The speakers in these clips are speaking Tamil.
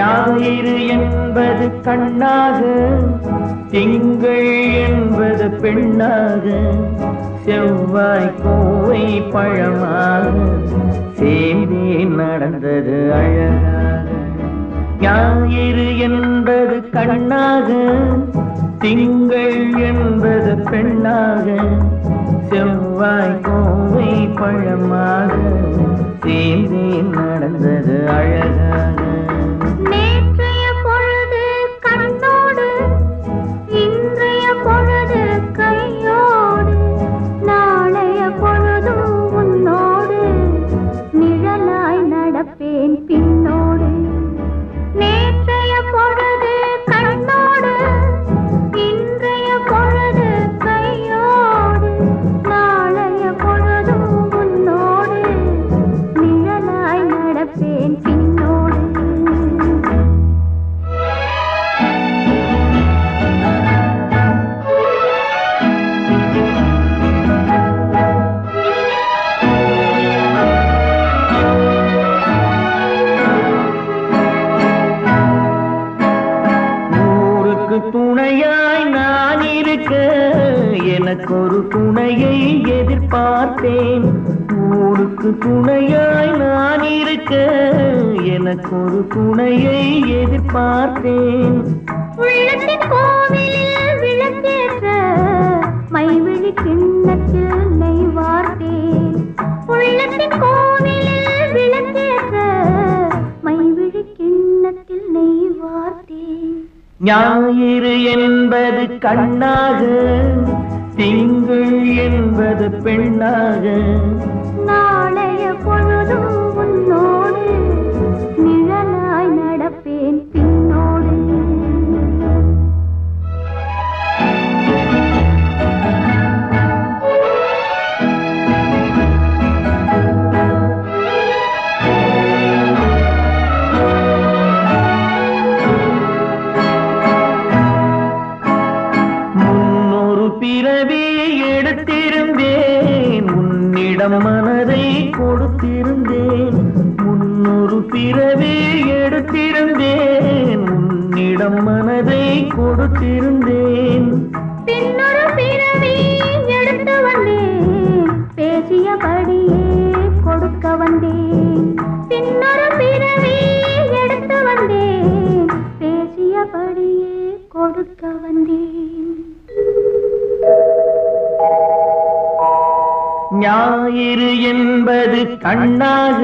ஞாயிறு என்பது கண்ணாக திங்கள் என்பது பெண்ணாக செவ்வாய் கோவை பழமாக சேர்ந்தே நடந்தது அழகாக ஞாயிறு என்பது கண்ணாக திங்கள் என்பது பெண்ணாக செவ்வாய் கோவை பழமாக சேர்ந்தே நடந்தது அழகாக நேற்றைய பொழுது கண்ணோடு இன்றைய பொழுது கையோடு நாளைய பொழுதும் உன்னோடு நிழலாய் நடப்பேன் பின்னோடு நேற்றைய பொழுது கண்ணோடு இன்றைய பொழுது கையோடு நாளைய பொழுதும் உன்னோடு நிழலாய் நடப்பேன் பின்னோடு ஊருக்கு துணையாய் நான் இருக்க எனக்கு ஒரு துணையை எதிர்பார்த்தேன் ஊருக்கு துணையாய் நான் இருக்க எனக்கு ஒரு துணையை எதிர்பார்த்தேன் உள்ளத்தின் கோவிலில் விளக்கேற்ற மைவிழி கிண்ணத்தில் நெய் வார்த்தேன் உள்ளத்தின் கோவிலில் விளக்கேற்ற மைவிழி கிண்ணத்தில் நெய் வார்த்தேன் ஞாயிறு என்பது கண்ணாக திங்கள் என்பது பெண்ணாக நாளைய பொழுதும் உன்னோடு நிழலாய் நடப்பேன் பின்னோடு முன்னொரு பிறவி எடுத்திருந்தேன் உன்னிடம் மனதை கொடுத்திருந்தேன் முன்னொரு பிறவி எடுத்திருந்தேன் உன்னிடம் மனதை கொடுத்திருந்தேன் பின்னொரு பிறவி எடுத்து வந்தேன் பேசியபடியே கொடுக்க வந்தேன் பின்னொரு பிறவி எடுத்து வந்தேன் பேசியபடியே கொடுக்க வந்தேன் ஞாயிறு என்பது கண்ணாக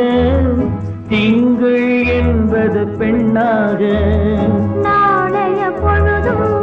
திங்கள் என்பது பெண்ணாக நாளைய பொழுதும்